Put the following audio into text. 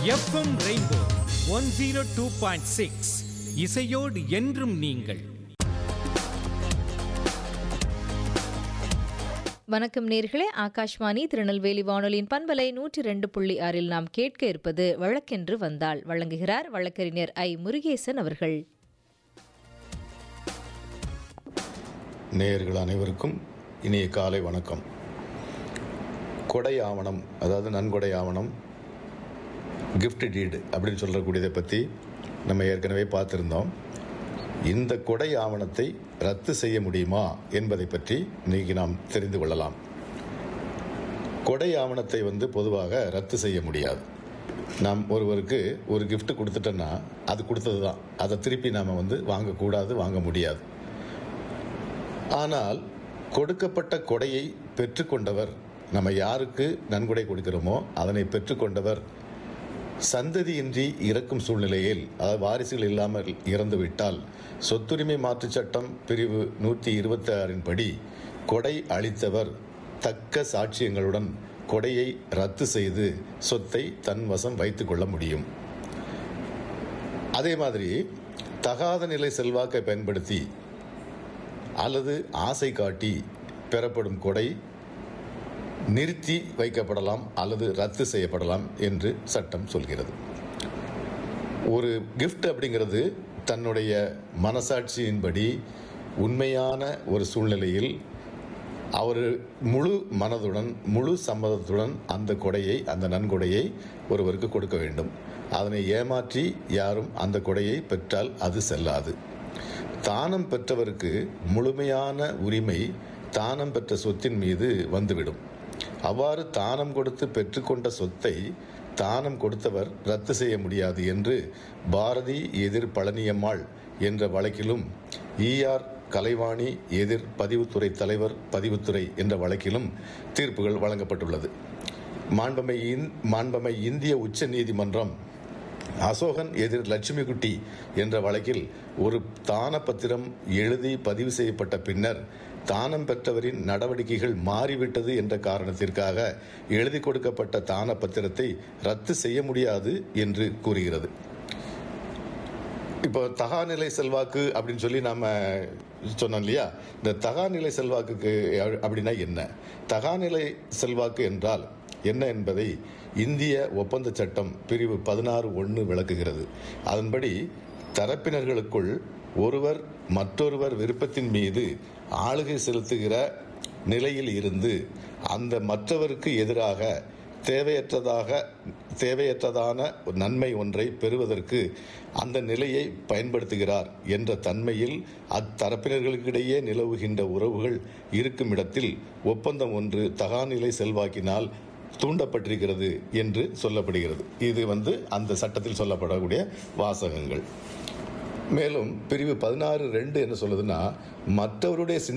FM rainbow one zero two point six இசையோடு என்றும் நீங்கள் வணக்கம் நேர்களே ஆகாஷ்வாணி திருநெல்வேலி வானொலியின் பண்பலை நூற்றி ரெண்டு புள்ளி ஆறில் நாம் கேட்க இருப்பது வழக்கென்று வந்தால் வழங்குகிறார் வழக்கறிஞர் ஐ முருகேசன் அவர்கள் நேயர்கள் அனைவருக்கும் இனிய காலை வணக்கம் கொடை ஆவணம் அதாவது நன்கொடை ஆவணம் gift டீடு அப்படின்னு சொல்லக்கூடியதை பற்றி நம்ம ஏற்கனவே பார்த்துருந்தோம் இந்த கொடை ஆவணத்தை ரத்து செய்ய முடியுமா என்பதை பற்றி இன்னைக்கு நாம் தெரிந்து கொள்ளலாம் கொடை ஆவணத்தை வந்து பொதுவாக ரத்து செய்ய முடியாது நாம் ஒருவருக்கு ஒரு gift கொடுத்துட்டோன்னா அது கொடுத்தது தான் அதை திருப்பி நாம் வந்து வாங்கக்கூடாது வாங்க முடியாது ஆனால் கொடுக்கப்பட்ட கொடையை பெற்றுக்கொண்டவர் நம்ம யாருக்கு நன்கொடை கொடுக்கிறோமோ அதனை பெற்றுக்கொண்டவர் சந்ததியின்றி இறக்கும் சூழ்நிலையில் அதாவது வாரிசுகள் இல்லாமல் இறந்துவிட்டால் சொத்துரிமை மாற்றுச் சட்டம் பிரிவு நூற்றி இருபத்தி ஆறின் படி கொடை அளித்தவர் தக்க சாட்சியங்களுடன் கொடையை ரத்து செய்து சொத்தை தன் வசம் வைத்துக் கொள்ள முடியும் அதே மாதிரி தகாத நிலை செல்வாக்கை பயன்படுத்தி அல்லது ஆசை காட்டி பெறப்படும் கொடை நிறுத்தி வைக்கப்படலாம் அல்லது ரத்து செய்யப்படலாம் என்று சட்டம் சொல்கிறது ஒரு கிஃப்ட் அப்படிங்கிறது தன்னுடைய மனசாட்சியின்படி உண்மையான ஒரு சூழ்நிலையில் அவர் முழு மனதுடன் முழு சம்மதத்துடன் அந்த கொடையை அந்த நன்கொடையை ஒருவருக்கு கொடுக்க வேண்டும் அதனை ஏமாற்றி யாரும் அந்த கொடையை பெற்றால் அது செல்லாது தானம் பெற்றவருக்கு முழுமையான உரிமை தானம் பெற்ற சொத்தின் மீது வந்துவிடும் அவ்வாறு தானம் கொடுத்து பெற்றுக்கொண்ட சொத்தை தானம் கொடுத்தவர் ரத்து செய்ய முடியாது என்று பாரதி எதிர் பழனியம்மாள் என்ற வழக்கிலும் ஈஆர் கலைவாணி எதிர் பதிவுத்துறை தலைவர் பதிவுத்துறை என்ற வழக்கிலும் தீர்ப்புகள் வழங்கப்பட்டுள்ளது மாண்பமை இந் மாண்பமை இந்திய உச்ச நீதிமன்றம் அசோகன் எதிர் லட்சுமிகுட்டி என்ற வழக்கில் ஒரு தான பத்திரம் எழுதி பதிவு செய்யப்பட்ட பின்னர் தானம் பெற்றவரின் நடவடிக்கைகள் மாறிவிட்டது என்ற காரணத்திற்காக எழுதி கொடுக்கப்பட்ட தான பத்திரத்தை ரத்து செய்ய முடியாது என்று கூறுகிறது இப்போ தகாநிலை செல்வாக்கு அப்படின்னு சொல்லி நாம சொன்னோம் இல்லையா இந்த தகாநிலை செல்வாக்குக்கு அப்படின்னா என்ன தகாநிலை செல்வாக்கு என்றால் என்ன என்பதை இந்திய ஒப்பந்த சட்டம் பிரிவு பதினாறு ஒன்று விளக்குகிறது அதன்படி தரப்பினர்களுக்குள் ஒருவர் மற்றொருவர் விருப்பத்தின் மீது ஆளுகை செலுத்துகிற நிலையில் இருந்து அந்த மற்றவருக்கு எதிராக தேவையற்றதாக தேவையற்றதான ஒரு நன்மை ஒன்றை பெறுவதற்கு அந்த நிலையை பயன்படுத்துகிறார் என்ற தன்மையில் அத்தரப்பினர்களுக்கிடையே நிலவுகின்ற உறவுகள் இருக்கும் இடத்தில் ஒப்பந்தம் ஒன்று தகாநிலை செல்வாக்கினால் தூண்டப்பட்டிருக்கிறது என்று சொல்லப்படுகிறது இது வந்து அந்த சட்டத்தில் சொல்லப்படக்கூடிய வாசகங்கள் மேலும் பிரிவு பதினாறு ரெண்டு என்ன சொல்லுதுன்னா மற்றவருடைய சிந்தனை